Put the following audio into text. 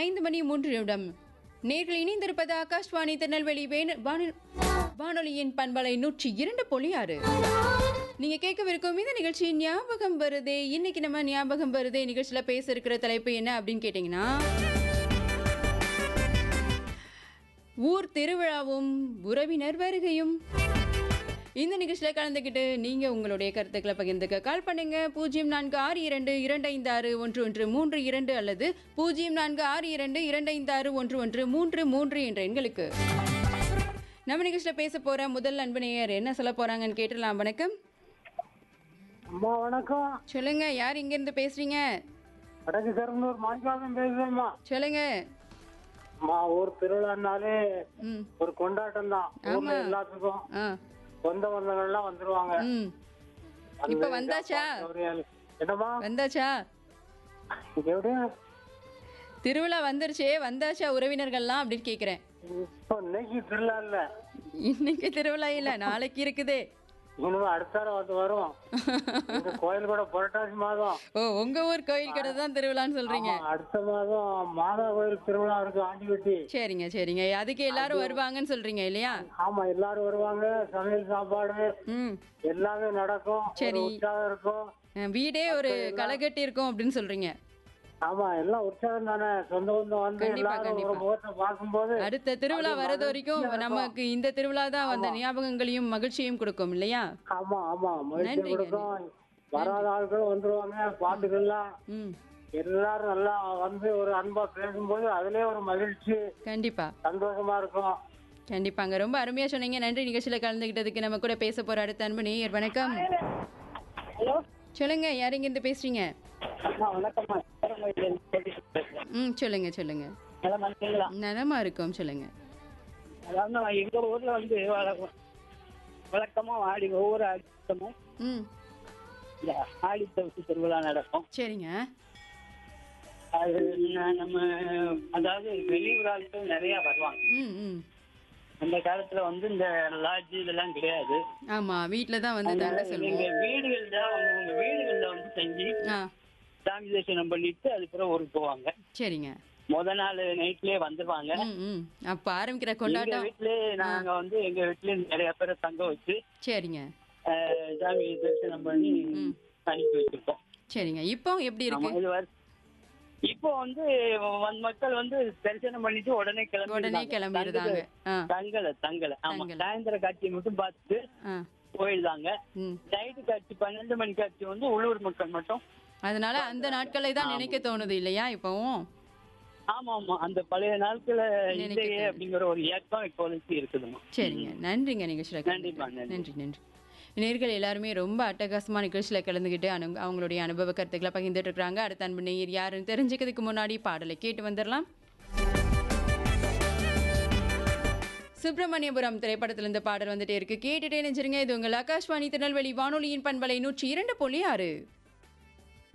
ஐந்து மணி மூன்று நிமிடம் நேர்கள் இணைந்திருப்பது ஆகாஷ்வாணி திருநெல்வேலி வேணு- வானொலி- வானொலியின் பண்பலை நூற்றி இரண்டு புள்ளி ஆறு நீங்க கேட்கவிருக்கும் இந்த நிகழ்ச்சி ஞாபகம் வருதே இன்னைக்கு நம்ம ஞாபகம் வருதே நிகழ்ச்சியில பேச இருக்கிற தலைப்பு என்ன அப்படின்னு கேட்டிங்கன்னா ஊர் திருவிழாவும் உறவினர் வருகையும் இந்த நிகழ்ச்சியில் கலந்துக்கிட்டு நீங்கள் உங்களுடைய கருத்துக்களை பகிர்ந்துக்க கால் பண்ணுங்க பூஜ்ஜியம் நான்கு ஆறு இரண்டு இரண்டு ஐந்து ஆறு ஒன்று ஒன்று மூன்று இரண்டு அல்லது பூஜ்ஜியம் நான்கு ஆறு இரண்டு இரண்டு ஐந்து ஆறு ஒன்று ஒன்று மூன்று மூன்று என்ற எண்களுக்கு நம்ம நிகழ்ச்சியில் பேச போகிற முதல் அன்பு நேயர் என்ன சொல்ல போகிறாங்கன்னு கேட்டுடலாம் வணக்கம் அம்மா வணக்கம் சொல்லுங்க யார் இங்கேருந்து பேசுறீங்க வடக்கு கரும்பூர் மாணிக்காதம் பேசுறேம்மா சொல்லுங்க அம்மா ஊர் திருவிழானாலே ம் ஒரு கொண்டாட்டம் தான் ஊர்ல எல்லாத்துக்கும் ஆ சொந்த பந்தங்கள் எல்லாம் வந்துருவாங்க ம் வந்து இப்போ வந்தாச்சா ஒரு- என்னம்மா வந்தாச்சா எப்படியா திருவிழா வந்துருச்சே வந்தாச்சா உறவினர்கள்லாம் அப்படின்னு கேட்குறேன் இப்போ இன்னைக்கு திருவிழா இல்ல இன்னைக்கு திருவிழா இல்லை நாளைக்கு இருக்குதே இனிமே அடுத்த வாரம் வந்து வரும் இந்த கோயில் கூட புரட்டாசி மாதம் ஓ உங்க ஊர் கோயில் கடை தான் திருவிழான்னு சொல்றீங்க ஆமா, அடுத்த மாதம் மாதா கோயில் திருவிழா இருக்கு ஆண்டிவட்டி சரிங்க சரிங்க அதுக்கு எல்லாரும் வருவாங்கன்னு சொல்றீங்க இல்லையா ஆமா எல்லாரும் வருவாங்க சமையல் சாப்பாடு ம் எல்லாமே நடக்கும் ஒரு சரி. உற்சாகம் இருக்கும் அஹ் வீடே ஒரு களைகட்டி இருக்கும் அப்படின்னு சொல்றீங்க ஆமா எல்லாம் உற்சாகம் தானே சொந்த பந்தம் வந்து கண்டிப்பா, எல்லாரும் ஒரு கண்டிப்பா. முகத்தை பார்க்கும்போது அடுத்த திருவிழா வர்றது வரைக்கும் நமக்கு இந்த திருவிழா தான் வந்த ஞாபகங்களையும் மகிழ்ச்சியும் கொடுக்கும் இல்லையா ஆமா ஆமா மகிழ்ச்சி நன்றிங்க, கொடுக்கும் வராத ஆட்களும் வந்துருவாங்க பாட்டுகள்லாம் ம் எல்லாரும் நல்லா வந்து ஒரு அன்பா பேசும்போது அதுலயே ஒரு மகிழ்ச்சி கண்டிப்பா சந்தோஷமா இருக்கும் கண்டிப்பாங்க ரொம்ப அருமையா சொன்னீங்க நன்றி நிகழ்ச்சியில கலந்துகிட்டதுக்கு நம்ம கூட பேச போற அடுத்த அன்பு நேயர் வணக்கம் ஹலோ சொல்லுங்க யார் இங்க இருந்து பேசுறீங்க வணக்கம்மா ம் சொல்லுங்க சொல்லுங்க நல்லா மனுஷங்களா நலமா இருக்கும் சொல்லுங்க அதாவது எங்க ஊர்ல வந்து வழக்கம் வழக்கமா ஆடி ஒவ்வொரு ஆடித்தமும் ம் இந்த ஆடி தவிர்த்து திருவிழா நடக்கும் சரிங்க அது ந- நம்ம அதாவது வெளியூர் ஆட்கள் நிறைய வருவாங்க ம் ம் அந்த காலத்துல வந்து இந்த லாட்ஜ் இதெல்லாம் கிடையாது ஆமா வீட்ல தான் வந்து தங்க எங்க சொல்லுவோம் வீடுகள்ல அவங்க வீடுகள்ல வந்து தங்கி ஆ சாமி தரிசனம் பண்ணிட்டு அதுக்கப்புறம் ஊருக்கு போவாங்க சரிங்க முத நாள் நைட்லயே வந்துருவாங்க ம் ம் அப்ப ஆரம்பிக்கிற எங்க கொண்டாட்டம் வீட்லயே நாங்க வந்து எங்க வீட்லயே நிறைய பேரை தங்க வச்சு சரிங்க அஹ், சாமி தரிசனம் பண்ணி ம். அனுப்பி வச்சிருக்கோம் சரிங்க இப்போ எப்படி ஆமா, இருக்கு இது வரு- இப்போ வந்து வந்த மக்கள் வந்து தரிசனம் பண்ணிட்டு உடனே கிளம்பி உடனே கிளம்பிடுதாங்க ஆ தங்கல தங்கல ஆமா தங்கல. சாயந்தர காட்சி மட்டும் பார்த்துட்டு ஆ போயிடுதாங்க ம் நைட்டு காட்சி பன்னெண்டு மணி காட்சி வந்து உள்ளூர் மக்கள் மட்டும் அதனால அந்த நாட்களை தான் நினைக்க தோணுது இல்லையா இப்போவும் ஆமா ஆமா அந்த பழைய நாட்கள நினைக்க இல்லையே தோணுது. அப்படிங்கிற ஒரு ஏக்கம் இப்போதைக்கு இருக்குதுமா சரிங்க நன்றிங்க நிகழ்ச்சியில் நன்றிப்பா, கலந்துக்கிட்டதுக்கு. நன்றி. நன்றி நன்றி நேர்கள் எல்லாருமே ரொம்ப அட்டகாசமான நிகழ்ச்சியில் கலந்துக்கிட்டு அனு அவங்களுடைய அனுபவ கருத்துக்களை பகிர்ந்துட்டு இருக்காங்க அடுத்த அன்பு நேயர் யாருன்னு தெரிஞ்சுக்கிறதுக்கு முன்னாடி பாடலை கேட்டு வந்துடலாம் சுப்பிரமணியபுரம் திரைப்படத்துல இந்த பாடல் வந்துட்டே இருக்கு கேட்டுட்டே நினைச்சிருங்க இது உங்கள் ஆகாஷ்வாணி திருநெல்வேலி வானொலியின் பண்பலை நூற்றி இரண்டு புள்ளி ஆறு